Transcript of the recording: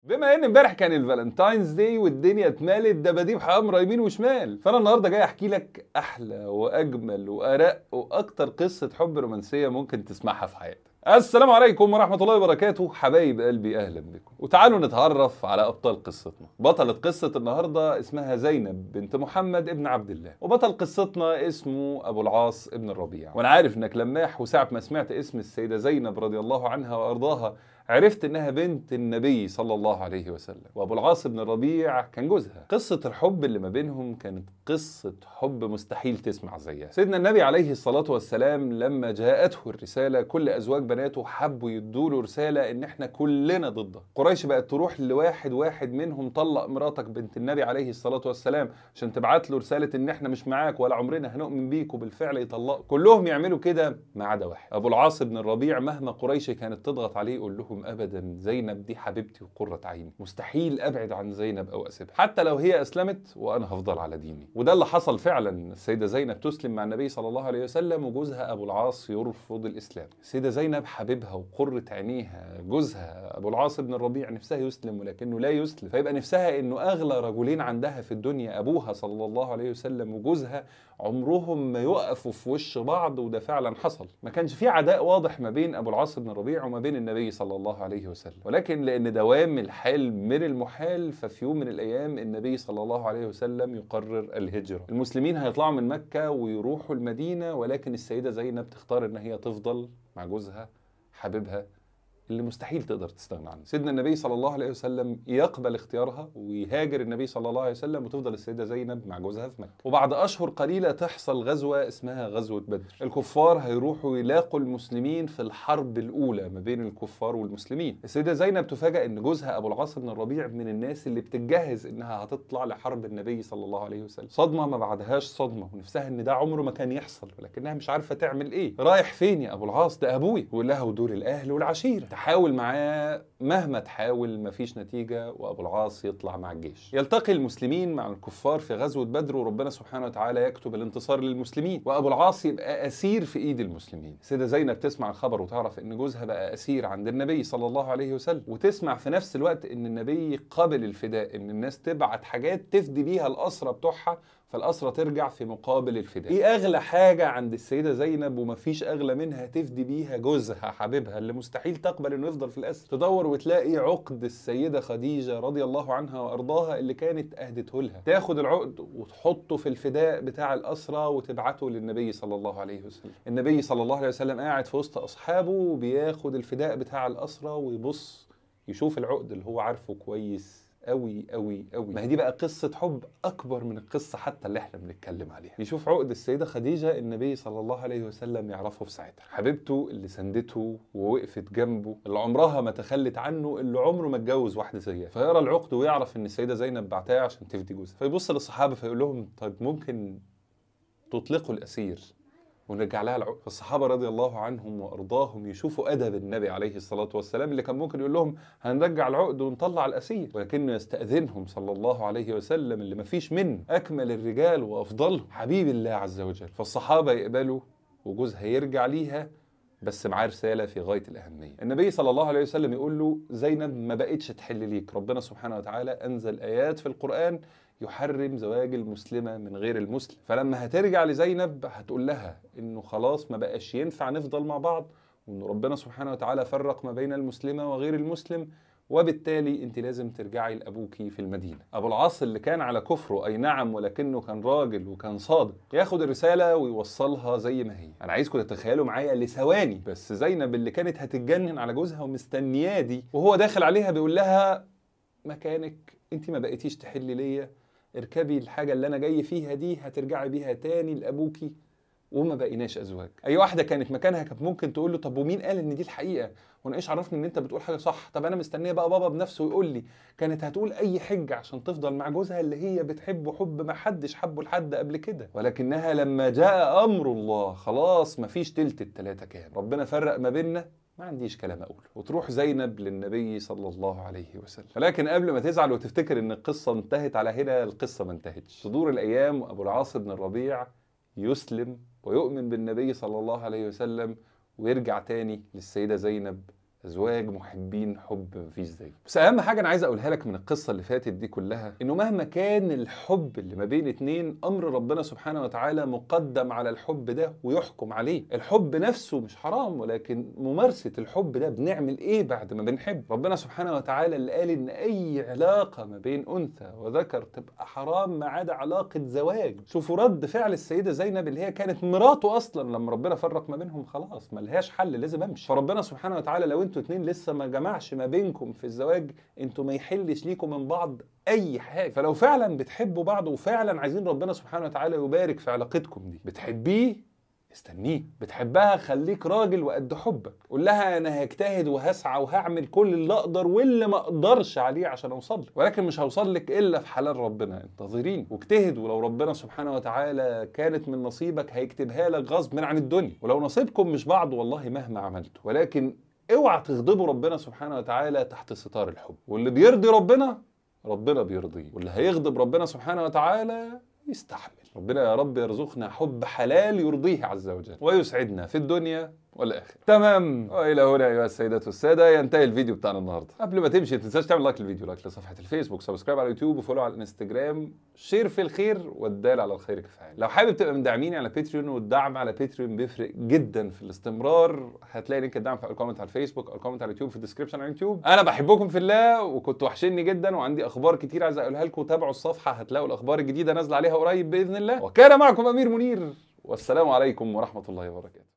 بما ان امبارح كان الفالنتاينز داي والدنيا اتمالت دباديب حمرا يمين وشمال فانا النهارده جاي احكي لك احلى واجمل وارق واكتر قصه حب رومانسيه ممكن تسمعها في حياتك السلام عليكم ورحمة الله وبركاته حبايب قلبي أهلا بكم وتعالوا نتعرف على أبطال قصتنا بطلة قصة النهاردة اسمها زينب بنت محمد ابن عبد الله وبطل قصتنا اسمه أبو العاص ابن الربيع وأنا عارف إنك لماح وساعة ما سمعت اسم السيدة زينب رضي الله عنها وأرضاها عرفت انها بنت النبي صلى الله عليه وسلم وابو العاص بن الربيع كان جوزها قصه الحب اللي ما بينهم كانت قصه حب مستحيل تسمع زيها سيدنا النبي عليه الصلاه والسلام لما جاءته الرساله كل ازواج بناته حبوا يدوا له رساله ان احنا كلنا ضده قريش بقت تروح لواحد واحد منهم طلق مراتك بنت النبي عليه الصلاه والسلام عشان تبعت له رساله ان احنا مش معاك ولا عمرنا هنؤمن بيك وبالفعل يطلقوا كلهم يعملوا كده ما عدا واحد ابو العاص بن الربيع مهما قريش كانت تضغط عليه يقول لهم ابدا زينب دي حبيبتي وقره عيني مستحيل ابعد عن زينب او اسيبها حتى لو هي اسلمت وانا هفضل على ديني وده اللي حصل فعلا السيده زينب تسلم مع النبي صلى الله عليه وسلم وجوزها ابو العاص يرفض الاسلام السيده زينب حبيبها وقره عينيها جوزها ابو العاص بن الربيع نفسها يسلم ولكنه لا يسلم فيبقى نفسها انه اغلى رجلين عندها في الدنيا ابوها صلى الله عليه وسلم وجوزها عمرهم ما يقفوا في وش بعض وده فعلا حصل ما كانش في عداء واضح ما بين ابو العاص بن الربيع وما بين النبي صلى الله عليه وسلم ولكن لان دوام الحال من المحال ففي يوم من الايام النبي صلى الله عليه وسلم يقرر الهجره المسلمين هيطلعوا من مكه ويروحوا المدينه ولكن السيده زينب تختار ان هي تفضل مع جوزها حبيبها اللي مستحيل تقدر تستغنى عنه سيدنا النبي صلى الله عليه وسلم يقبل اختيارها ويهاجر النبي صلى الله عليه وسلم وتفضل السيدة زينب مع جوزها في مكة وبعد أشهر قليلة تحصل غزوة اسمها غزوة بدر الكفار هيروحوا يلاقوا المسلمين في الحرب الأولى ما بين الكفار والمسلمين السيدة زينب تفاجأ أن جوزها أبو العاص بن الربيع من الناس اللي بتجهز إنها هتطلع لحرب النبي صلى الله عليه وسلم صدمة ما بعدهاش صدمة ونفسها إن ده عمره ما كان يحصل ولكنها مش عارفة تعمل إيه رايح فين يا أبو العاص ده أبوي ويقول لها ودول الأهل والعشيرة تحاول معاه مهما تحاول مفيش نتيجة وأبو العاص يطلع مع الجيش يلتقي المسلمين مع الكفار في غزوة بدر وربنا سبحانه وتعالى يكتب الانتصار للمسلمين وأبو العاص يبقى أسير في إيد المسلمين سيدة زينب تسمع الخبر وتعرف إن جوزها بقى أسير عند النبي صلى الله عليه وسلم وتسمع في نفس الوقت إن النبي قبل الفداء إن الناس تبعت حاجات تفدي بيها الأسرى بتوعها فالأسرة ترجع في مقابل الفداء ايه اغلى حاجة عند السيدة زينب ومفيش اغلى منها تفدي بيها جوزها حبيبها اللي مستحيل تقبل انه يفضل في الاسر تدور وتلاقي عقد السيدة خديجة رضي الله عنها وارضاها اللي كانت اهدته لها تاخد العقد وتحطه في الفداء بتاع الاسرة وتبعته للنبي صلى الله عليه وسلم النبي صلى الله عليه وسلم قاعد في وسط اصحابه وبياخد الفداء بتاع الاسرة ويبص يشوف العقد اللي هو عارفه كويس قوي قوي قوي ما هي دي بقى قصه حب اكبر من القصه حتى اللي احنا بنتكلم عليها يشوف عقد السيده خديجه النبي صلى الله عليه وسلم يعرفه في ساعتها حبيبته اللي سندته ووقفت جنبه اللي عمرها ما تخلت عنه اللي عمره ما اتجوز واحده زيها فيقرا العقد ويعرف ان السيده زينب بعتها عشان تفدي جوزها فيبص للصحابه فيقول لهم طيب ممكن تطلقوا الاسير ونرجع لها العقد فالصحابه رضي الله عنهم وارضاهم يشوفوا ادب النبي عليه الصلاه والسلام اللي كان ممكن يقول لهم هنرجع العقد ونطلع الاسير ولكنه يستاذنهم صلى الله عليه وسلم اللي ما فيش منه اكمل الرجال وافضلهم حبيب الله عز وجل فالصحابه يقبلوا وجوزها يرجع ليها بس معاه رسالة في غاية الأهمية النبي صلى الله عليه وسلم يقول له زينب ما بقتش تحل ليك ربنا سبحانه وتعالى أنزل آيات في القرآن يحرم زواج المسلمة من غير المسلم فلما هترجع لزينب هتقول لها انه خلاص ما بقاش ينفع نفضل مع بعض وان ربنا سبحانه وتعالى فرق ما بين المسلمة وغير المسلم وبالتالي انت لازم ترجعي لابوكي في المدينه ابو العاص اللي كان على كفره اي نعم ولكنه كان راجل وكان صادق ياخد الرساله ويوصلها زي ما هي انا عايزكم تتخيلوا معايا لثواني بس زينب اللي كانت هتتجنن على جوزها ومستنياه دي وهو داخل عليها بيقول لها مكانك انت ما بقيتيش تحلي ليا اركبي الحاجة اللي أنا جاي فيها دي هترجعي بيها تاني لأبوكي وما بقيناش أزواج أي واحدة كانت مكانها كانت ممكن تقول له طب ومين قال إن دي الحقيقة وأنا إيش عرفني إن أنت بتقول حاجة صح طب أنا مستنية بقى بابا بنفسه يقول لي كانت هتقول أي حجة عشان تفضل مع جوزها اللي هي بتحبه حب ما حدش حبه لحد قبل كده ولكنها لما جاء أمر الله خلاص مفيش تلت التلاتة كام ربنا فرق ما بيننا ما عنديش كلام اقوله وتروح زينب للنبي صلى الله عليه وسلم ولكن قبل ما تزعل وتفتكر ان القصه انتهت على هنا القصه ما انتهتش تدور الايام وابو العاص بن الربيع يسلم ويؤمن بالنبي صلى الله عليه وسلم ويرجع تاني للسيده زينب ازواج محبين حب مفيش زيه بس اهم حاجه انا عايز اقولها لك من القصه اللي فاتت دي كلها انه مهما كان الحب اللي ما بين اتنين امر ربنا سبحانه وتعالى مقدم على الحب ده ويحكم عليه الحب نفسه مش حرام ولكن ممارسه الحب ده بنعمل ايه بعد ما بنحب ربنا سبحانه وتعالى اللي قال ان اي علاقه ما بين انثى وذكر تبقى حرام ما عدا علاقه زواج شوفوا رد فعل السيده زينب اللي هي كانت مراته اصلا لما ربنا فرق ما بينهم خلاص ملهاش حل لازم امشي فربنا سبحانه وتعالى لو انتوا اتنين لسه ما جمعش ما بينكم في الزواج انتوا ما يحلش ليكم من بعض اي حاجه فلو فعلا بتحبوا بعض وفعلا عايزين ربنا سبحانه وتعالى يبارك في علاقتكم دي بتحبيه استنيه بتحبها خليك راجل وقد حبك قول لها انا هجتهد وهسعى وهعمل كل اللي اقدر واللي ما اقدرش عليه عشان اوصل لك ولكن مش هوصل لك الا في حلال ربنا انتظرين واجتهد ولو ربنا سبحانه وتعالى كانت من نصيبك هيكتبها لك غصب عن الدنيا ولو نصيبكم مش بعض والله مهما عملتوا ولكن اوعى تغضبوا ربنا سبحانه وتعالى تحت ستار الحب واللي بيرضي ربنا ربنا بيرضيه واللي هيغضب ربنا سبحانه وتعالى يستحمل ربنا يا رب يرزقنا حب حلال يرضيه عز وجل ويسعدنا في الدنيا والاخره تمام والى هنا ايها السيدات والساده ينتهي الفيديو بتاعنا النهارده قبل ما تمشي ما تنساش تعمل لايك للفيديو لايك لصفحه الفيسبوك سبسكرايب على اليوتيوب وفولو على الانستجرام شير في الخير والدال على الخير كفايه لو حابب تبقى من داعميني على باتريون والدعم على باتريون بيفرق جدا في الاستمرار هتلاقي لينك الدعم في الكومنت على الفيسبوك او الكومنت على اليوتيوب في الديسكربشن على اليوتيوب انا بحبكم في الله وكنتوا وحشني جدا وعندي اخبار كتير عايز اقولها لكم تابعوا الصفحه هتلاقوا الاخبار الجديده نازله عليها قريب باذن الله وكان معكم امير منير والسلام عليكم ورحمه الله وبركاته